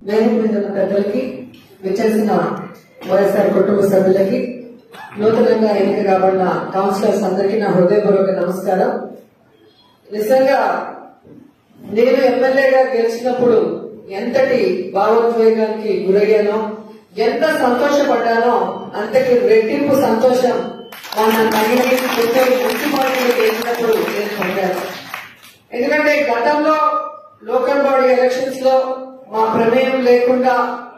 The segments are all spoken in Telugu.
వేదిక మీద ఉన్న పెద్దలకి విచ్చేసిన వైఎస్ఆర్ కుటుంబ సభ్యులకి నూతనంగా ఎన్నిక కాబడిన కౌన్సిలర్స్ అందరికీ నా హృదయపూర్వక నమస్కారం నిజంగా నేను ఎమ్మెల్యేగా గెలిచినప్పుడు ఎంతటి భావోద్వేగానికి గురయ్యానో ఎంత సంతోషపడ్డానో అంతకి రెట్టింపు సంతోషం మన నగిరి ముప్పై మున్సిపాలిటీలు గెలిచినప్పుడు నేను పొందాను ఎందుకంటే గతంలో లోకల్ బాడీ ఎలక్షన్స్ లో మా ప్రమేయం లేకుండా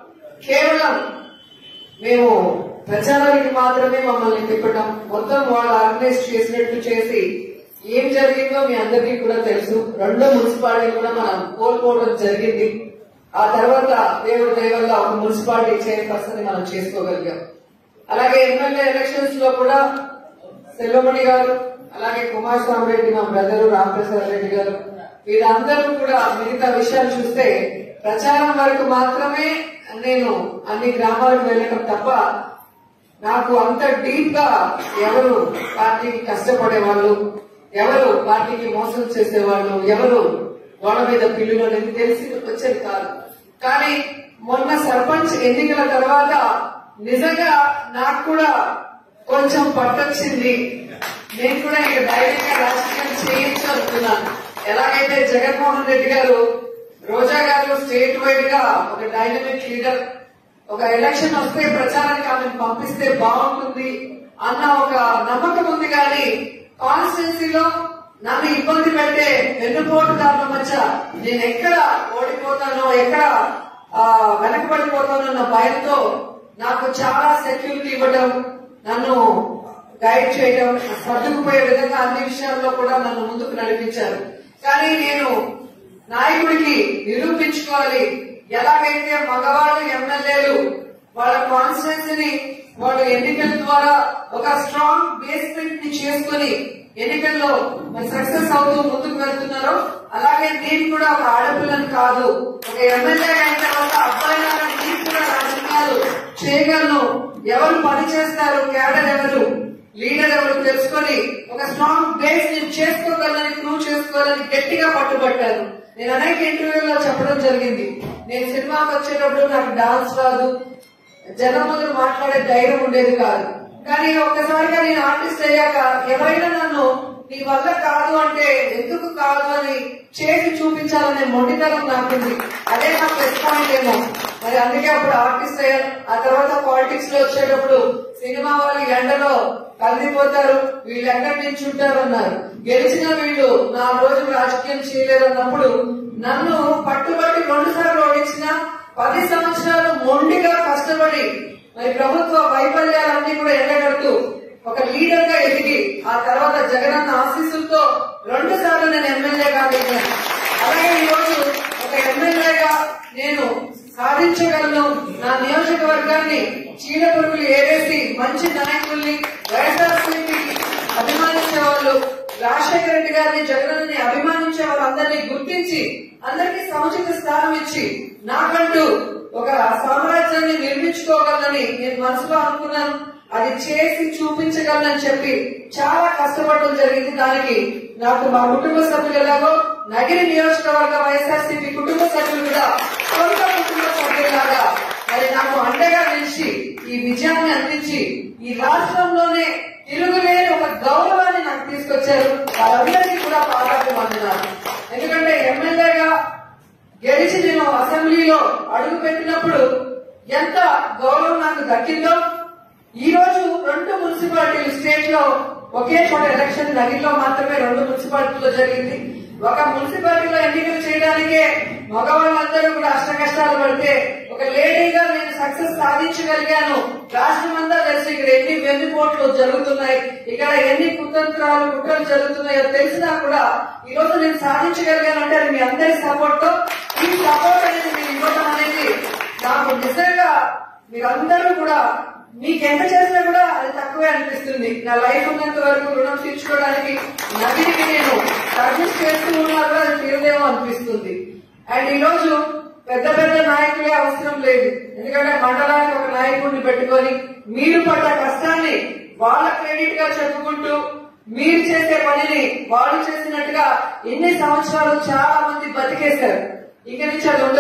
కేవలం మేము ప్రచారానికి మాత్రమే మమ్మల్ని తిప్పడం మొత్తం వాళ్ళు ఆర్గనైజ్ చేసినట్టు చేసి ఏం జరిగిందో మీ అందరికీ కూడా తెలుసు రెండో మున్సిపాలిటీ కూడా మనం కోల్పోవడం జరిగింది ఆ తర్వాత దేవుడు దయ వల్ల ఒక మున్సిపాలిటీ చైర్పర్సన్ మనం చేసుకోగలిగాం అలాగే ఎమ్మెల్యే ఎలక్షన్స్ లో కూడా సెల్వమణి గారు అలాగే కుమారస్వామి రెడ్డి మా బ్రదరు రామప్రసాద్ రెడ్డి గారు వీరందరూ కూడా మిగతా విషయాలు చూస్తే ప్రచారం వరకు మాత్రమే నేను అన్ని గ్రామాలకు వెళ్ళడం తప్ప నాకు అంత డీప్ గా ఎవరు పార్టీకి కష్టపడే వాళ్ళు ఎవరు పార్టీకి మోసం చేసేవాళ్ళు ఎవరు గోడ మీద పిల్లులు అనేది తెలిసి వచ్చేది కాదు కానీ మొన్న సర్పంచ్ ఎన్నికల తర్వాత నిజంగా నాకు కూడా కొంచెం పట్టొచ్చింది నేను కూడా ఇక ధైర్యంగా రాజకీయం చేయొచ్చు అనుకున్నాను ఎలాగైతే జగన్మోహన్ రెడ్డి గారు రోజా గారు స్టేట్ వైడ్ గా ఒక డైనమిక్ లీడర్ ఒక ఎలక్షన్ వస్తే ప్రచారానికి ఆమెను పంపిస్తే బాగుంటుంది అన్న ఒక నమ్మకం ఉంది కానీ కాన్స్టిట్యున్సీలో నన్ను ఇబ్బంది పెట్టే వెన్నుపోటుదారుల మధ్య నేను ఎక్కడ ఓడిపోతానో ఎక్కడ ఆ, వెనకబడిపోతానో అన్న భయంతో నాకు చాలా సెక్యూరిటీ ఇవ్వడం నన్ను గైడ్ చేయడం సర్దుకుపోయే విధంగా అన్ని విషయాల్లో కూడా నన్ను ముందుకు నడిపించారు కానీ నేను నాయకుడికి నిరూపించుకోవాలి ఎలాగైతే మగవాళ్ళు ఎమ్మెల్యేలు వాళ్ళ కాన్స్టిట్యున్సీని వాళ్ళ ఎన్నికల ద్వారా ఒక స్ట్రాంగ్ బేస్మెంట్ ని చేసుకుని ఎన్నికల్లో సక్సెస్ అవుతూ ముందుకు వెళ్తున్నారో అలాగే నేను కూడా ఒక ఆడపిల్లని కాదు ఒక ఎమ్మెల్యే అయిన తర్వాత అబ్బాయిలాగా నేను కూడా రాజకీయాలు చేయగలను ఎవరు పని చేస్తారు క్యాడర్ ఎవరు లీడర్ ఎవరు తెలుసుకొని ఒక స్ట్రాంగ్ బేస్ నేను చేసుకోగలని ప్రూవ్ చేసుకోవాలని గట్టిగా పట్టుబట్టాను నేను అనేక ఇంటర్వ్యూలో చెప్పడం జరిగింది నేను సినిమాకి వచ్చేటప్పుడు నాకు డాన్స్ రాదు జనం ముందు మాట్లాడే ధైర్యం ఉండేది కాదు కానీ ఒక్కసారిగా నేను ఆర్టిస్ట్ అయ్యాక ఎవరైనా నన్ను నీ వల్ల కాదు అంటే ఎందుకు కాదు అని చేసి చూపించాలనే మొండితనం నాకుంది అదే నా ప్లస్ పాయింట్ ఏమో మరి అందుకే అప్పుడు ఆర్టిస్ట్ అయ్యాను ఆ తర్వాత పాలిటిక్స్ లో వచ్చేటప్పుడు సినిమా వాళ్ళు ఎండలో కలిసిపోతారు వీళ్ళు ఎక్కడి నుంచి ఉంటారు అన్నారు గెలిచిన వీళ్ళు నా రోజు రాజకీయం చేయలేరు అన్నప్పుడు నన్ను పట్టుబట్టి రెండు సార్లు ఓడించిన పది సంవత్సరాలు మొండిగా కష్టపడి మరి ప్రభుత్వ వైఫల్యాలన్నీ కూడా ఎండగడుతూ ఒక లీడర్ గా ఎదిగి ఆ తర్వాత జగనన్న ఆశీస్సులతో రెండు సార్లు నేను ఎమ్మెల్యేగా ఎదిగాను అలాగే ఈ రోజు ఒక ఎమ్మెల్యేగా నేను సాధించగలను నా నియోజకవర్గాన్ని చీడ పురుగులు ఏరేసి మంచి నాయకుల్ని వైఎస్ఆర్సీపీ అభిమానించే వాళ్ళు రాజశేఖర రెడ్డి గారిని జగనన్నని అభిమానించే వాళ్ళందరినీ గుర్తించి అందరికీ సముచిత స్థానం ఇచ్చి నాకంటూ ఒక సామ్రాజ్యాన్ని నిర్మించుకోగలనని నేను మనసులో అనుకున్నాను అది చేసి చూపించగలనని చెప్పి చాలా కష్టపడడం జరిగింది దానికి నాకు మా కుటుంబ సభ్యులు ఎలాగో నగిరి నియోజకవర్గ వైఎస్ఆర్సీపీ కుటుంబ సభ్యులు కూడా సొంత కుటుంబ సభ్యులాగా మరి నాకు అండగా నిలిచి ఈ విజయాన్ని అందించి ఈ రాష్ట్రంలోనే తిరుగులేని ఒక గౌరవాన్ని నాకు తీసుకొచ్చారు వాళ్ళందరికీ కూడా పాదాలు పొందినారు ఎందుకంటే ఎమ్మెల్యేగా గెలిచి నేను అసెంబ్లీలో అడుగు పెట్టినప్పుడు ఎంత గౌరవం నాకు దక్కిందో ఈ రోజు రెండు మున్సిపాలిటీలు స్టేట్ లో ఒకే చోట ఎలక్షన్ నగిరిలో మాత్రమే రెండు మున్సిపాలిటీలో జరిగింది ఒక మున్సిపాలిటీలో ఎన్నికలు చేయడానికే మగవాళ్ళందరూ కూడా అష్ట కష్టాలు పడితే ఒక లేడీగా నేను సక్సెస్ సాధించగలిగాను రాష్ట్రం అంతా తెలిసి ఇక్కడ ఎన్ని వెన్నుపోట్లు జరుగుతున్నాయి ఇక్కడ ఎన్ని కుతంత్రాలు కుట్రలు జరుగుతున్నాయో తెలిసినా కూడా ఈ రోజు నేను సాధించగలిగాను అంటే అది మీ అందరి సపోర్ట్ తో ఈ సపోర్ట్ అనేది మీరు ఇవ్వడం అనేది నాకు నిజంగా మీరందరూ కూడా మీకు ఎంత చేసినా కూడా అది తక్కువే అనిపిస్తుంది నా లైఫ్ ఉన్నంత వరకు రుణం తీర్చుకోవడానికి నదికి నేను సర్వీస్ చేస్తూ ఉన్నా కూడా అది తీరదేమో అనిపిస్తుంది అండ్ ఈ రోజు పెద్ద పెద్ద నాయకులే అవసరం లేదు ఎందుకంటే మండలానికి ఒక నాయకుడిని పెట్టుకొని మీరు పడ్డ కష్టాన్ని వాళ్ళ క్రెడిట్ గా చెప్పుకుంటూ మీరు చేసే పనిని వాళ్ళు చేసినట్టుగా ఎన్ని సంవత్సరాలు చాలా మంది బతికేశారు ఇక నుంచి అది ఉండదు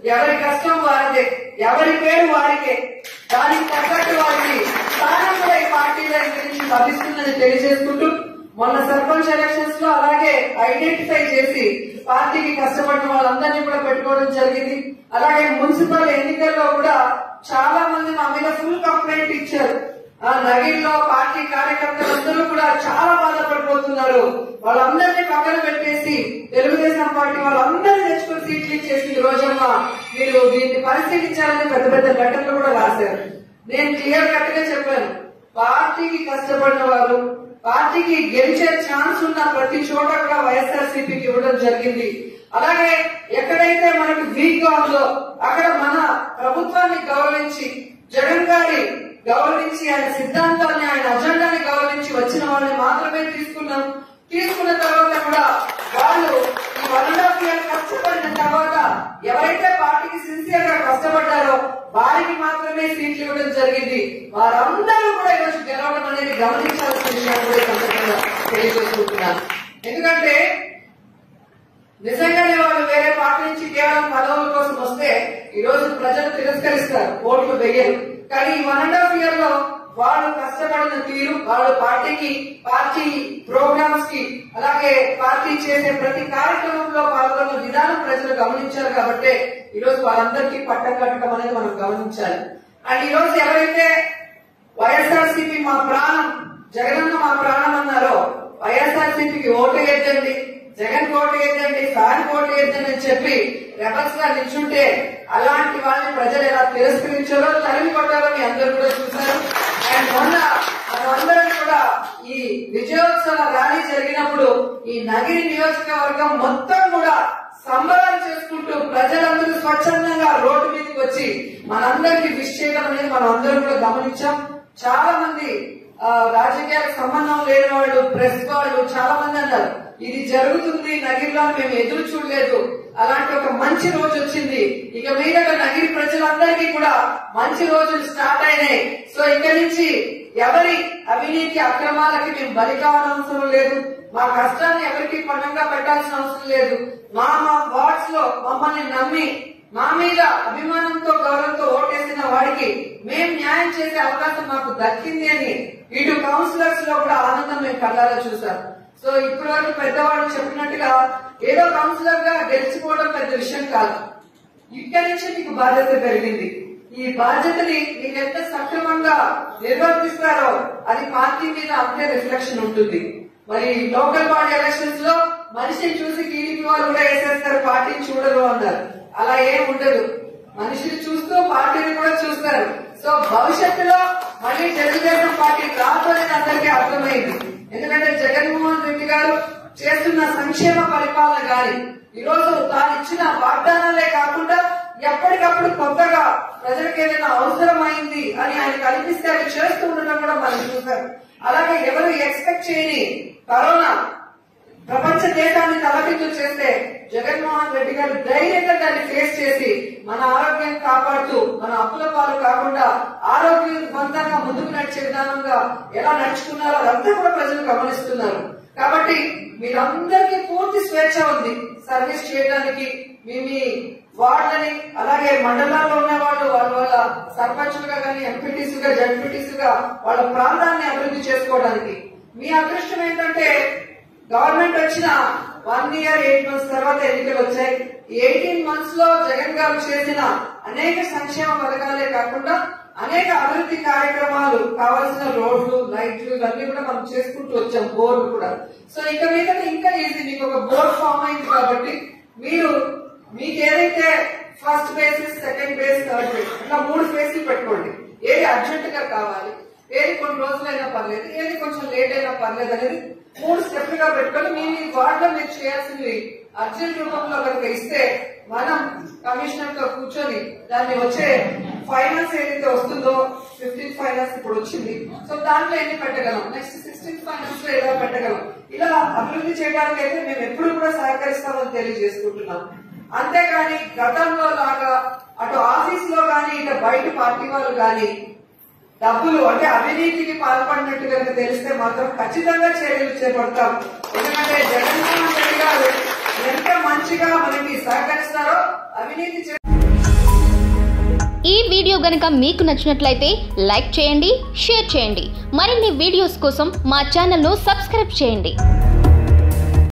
ఎవరి కష్టం వారిదే ఎవరి పేరు వారికే దానికి తగ్గట్టు వారికి స్థానం కూడా ఈ పార్టీలో గురించి లభిస్తుందని తెలియజేసుకుంటూ మొన్న సర్పంచ్ ఎలక్షన్స్ లో అలాగే ఐడెంటిఫై చేసి పార్టీకి కష్టపడిన వాళ్ళందరినీ కూడా పెట్టుకోవడం జరిగింది అలాగే మున్సిపల్ ఎన్నికల్లో కూడా చాలా మంది మా మీద ఫుల్ కంప్లైంట్ ఇచ్చారు ఆ నగిరిలో పార్టీ కార్యకర్తలందరూ కూడా చాలా బాధపడిపోతున్నారు వాళ్ళందరినీ పక్కన పెట్టేసి తెలుగుదేశం పార్టీ వాళ్ళందరినీ తెచ్చుకొని సీట్లు ఇచ్చేసి ఈ రోజమ్మ మీరు దీన్ని పరిశీలించాలని పెద్ద పెద్ద లెటర్లు కూడా రాశారు నేను క్లియర్ కట్ గా చెప్పాను పార్టీకి కష్టపడిన వారు పార్టీకి గెలిచే ఛాన్స్ ఉన్న ప్రతి చోట కూడా వైఎస్ఆర్సీపీకి ఇవ్వడం జరిగింది అలాగే ఎక్కడైతే మనకు వీక్ గా ఉందో అక్కడ మన ప్రభుత్వాన్ని గౌరవించి జగన్ గారి గౌరవించి ఆయన సిద్ధాంతాన్ని ఆయన అజెండాని గౌరవించి వచ్చిన వాళ్ళని మాత్రమే తీసుకున్నాం తీసుకున్న తర్వాత కూడా వాళ్ళు ఈ వన్ అండ్ హాఫ్ ఇయర్ కష్టపడిన తర్వాత ఎవరైతే పార్టీకి సిన్సియర్ గా కష్టపడ్డారో వారికి మాత్రమే సీట్లు ఇవ్వడం జరిగింది వారందరూ కూడా ఈరోజు గెలవడం అనేది గమనించాల్సిన విషయాన్ని కూడా ఈ సందర్భంగా తెలియజేసుకుంటున్నాను ఎందుకంటే నిజంగానే వాళ్ళు వేరే పార్టీ నుంచి కేవలం పదవుల కోసం వస్తే ఈ రోజు ప్రజలు తిరస్కరిస్తారు ఓట్లు వేయరు కానీ ఈ వన్ అండ్ హాఫ్ ఇయర్ లో వాళ్ళు కష్టపడిన తీరు వాళ్ళు పార్టీకి పార్టీ ప్రోగ్రామ్స్ కి అలాగే పార్టీ చేసే ప్రతి కార్యక్రమంలో పాల్గొన్న విధానం ప్రజలు గమనించారు కాబట్టి ఈ రోజు వాళ్ళందరికీ పట్టం కట్టడం అనేది మనం గమనించాలి అండ్ ఈ రోజు ఎవరైతే వైఎస్ఆర్సీపీ మా ప్రాణం జగనన్న మా ప్రాణం అన్నారో వైఎస్ఆర్సీపీకి ఓటు వేద్దండి జగన్ ఓటు వేద్దండి ఫ్యాన్ ఓటు వేద్దండి అని చెప్పి రెబల్స్ గా నిల్చుంటే అలాంటి వాళ్ళని ప్రజలు ఎలా తిరస్కరించారో తరిమి కొట్టారో మీ అందరూ కూడా చూశారు అండ్ మొన్న మనమందరం కూడా ఈ విజయోత్సవ ర్యాలీ జరిగినప్పుడు ఈ నగిరి నియోజకవర్గం మొత్తం కూడా సంబరాలు చేసుకుంటూ ప్రజలందరూ స్వచ్ఛందంగా రోడ్డు మీదకి వచ్చి మనందరికి విష్ చేయడం అనేది మనం అందరం కూడా గమనించాం చాలా మంది ఆ, రాజకీయాలకు సంబంధం లేని వాళ్ళు ప్రెస్ వాళ్ళు చాలా మంది అన్నారు ఇది జరుగుతుంది నగిరిలో మేము ఎదురు చూడలేదు అలాంటి ఒక మంచి రోజు వచ్చింది ఇక మీద నగిరి ప్రజలందరికీ కూడా మంచి రోజులు స్టార్ట్ అయినాయి సో ఇక నుంచి ఎవరి అవినీతి అక్రమాలకి మేము బలి కావాల్సిన లేదు మా కష్టాన్ని ఎవరికి పణంగా పెట్టాల్సిన అవసరం లేదు మా మా వార్డ్స్ లో మమ్మల్ని నమ్మి మా మీద అభిమానంతో గౌరవంతో ఓటేసిన వాడికి మేం న్యాయం చేసే అవకాశం మాకు దక్కింది అని ఇటు కౌన్సిలర్స్ లో కూడా ఆనందం మేము కళ్ళారా చూసాం సో ఇప్పటి వరకు పెద్దవాళ్ళు చెప్పినట్టుగా ఏదో కౌన్సిలర్ గా గెలిచిపోవడం పెద్ద విషయం కాదు ఇక్కడి నుంచి మీకు బాధ్యత పెరిగింది ఈ బాధ్యతని మీరు ఎంత సక్రమంగా నిర్వర్తిస్తారో అది పార్టీ మీద అంతే రిఫ్లెక్షన్ ఉంటుంది మరి లోకల్ బాడీ ఎలక్షన్స్ లో మనిషిని చూసి టీడీపీ వాళ్ళు కూడా వేసేస్తారు పార్టీని చూడరు అన్నారు అలా ఏం ఉండదు మనిషిని చూస్తూ పార్టీని కూడా చూస్తారు సో భవిష్యత్తులో మళ్ళీ తెలుగుదేశం పార్టీ రాదు అనేది అందరికీ అర్థమైంది ఎందుకంటే జగన్మోహన్ రెడ్డి గారు చేస్తున్న సంక్షేమ పరిపాలన గాని ఈ రోజు తాను ఇచ్చిన వాగ్దానాలే కాకుండా ఎప్పటికప్పుడు కొత్తగా ప్రజలకు ఏదైనా అవసరమైంది అని ఆయన కల్పిస్తే అవి చేస్తూ ఉండడం కూడా మనం చూసాం అలాగే ఎవరు ఎక్స్పెక్ట్ చేయని కరోనా ప్రపంచ దేశాన్ని తలకిందు చేస్తే జగన్మోహన్ రెడ్డి గారు ధైర్యంగా దాన్ని ఫేస్ చేసి మన ఆరోగ్యం కాపాడుతూ మన అప్పుల పాలు కాకుండా ఆరోగ్యవంతంగా ముందుకు నడిచే విధానంగా ఎలా నడుచుకున్నారో అదంతా కూడా ప్రజలు గమనిస్తున్నారు కాబట్టి మీరందరికీ పూర్తి స్వేచ్ఛ ఉంది సర్వీస్ చేయడానికి మీ మీ వార్డులని అలాగే మండలాల్లో ఉన్న వాళ్ళు వాళ్ళ వాళ్ళ సర్పంచులుగా కానీ ఎంపీటీసీగా జడ్పీటీసీగా వాళ్ళ ప్రాంతాన్ని అభివృద్ధి చేసుకోవడానికి మీ అదృష్టం ఏంటంటే గవర్నమెంట్ వచ్చిన వన్ ఇయర్ ఎయిట్ మంత్స్ తర్వాత ఎన్నికలు వచ్చాయి ఎయిటీన్ మంత్స్ లో జగన్ గారు చేసిన అనేక సంక్షేమ పథకాలే కాకుండా అనేక అభివృద్ధి కార్యక్రమాలు కావాల్సిన రోడ్లు లైట్లు ఇవన్నీ కూడా మనం చేసుకుంటూ వచ్చాం బోర్డు కూడా సో ఇక మీద ఇంకా ఈజీ మీకు ఒక బోర్డు ఫామ్ అయింది కాబట్టి మీరు మీకు ఏదైతే first basis second base third base ఇట్లా మూడు ఫేస్లు పెట్టుకోండి ఏది అర్జెంట్ గా కావాలి ఏది కొన్ని రోజులైనా పర్లేదు ఏది కొంచెం లేట్ అయినా పర్లేదు అనేది మూడు స్టెప్ గా పెట్టుకొని మీ మీ వార్డులో మీరు చేయాల్సింది అర్జెంట్ రూపంలో కనుక ఇస్తే మనం కమిషనర్ తో కూర్చొని దాన్ని వచ్చే ఫైనాన్స్ ఏదైతే వస్తుందో ఫిఫ్టీన్ ఫైనాన్స్ ఇప్పుడు వచ్చింది సో దాంట్లో ఎన్ని పెట్టగలం నెక్స్ట్ సిక్స్టీన్ ఫైనాన్స్ లో ఎలా పెట్టగలం ఇలా అభివృద్ధి చేయడానికి అయితే మేము ఎప్పుడు కూడా సహకరిస్తామని తెలియజేసుకుంటున్నాం అంతేగాని గతంలో లాగా అటు ఆఫీస్ లో గాని ఇటు బయట పార్టీ వాళ్ళు గాని డబ్బులు అంటే అవినీతికి పాల్పడినట్టు కనుక తెలిస్తే మాత్రం ఖచ్చితంగా చర్యలు చేపడతాం ఎందుకంటే జగన్మోహన్ రెడ్డి గారు ఎంత మంచిగా మనకి సహకరిస్తారో అవినీతి చే- వీడియో గనుక మీకు నచ్చినట్లయితే లైక్ చేయండి షేర్ చేయండి మరిన్ని వీడియోస్ కోసం మా ఛానల్ను సబ్స్క్రైబ్ చేయండి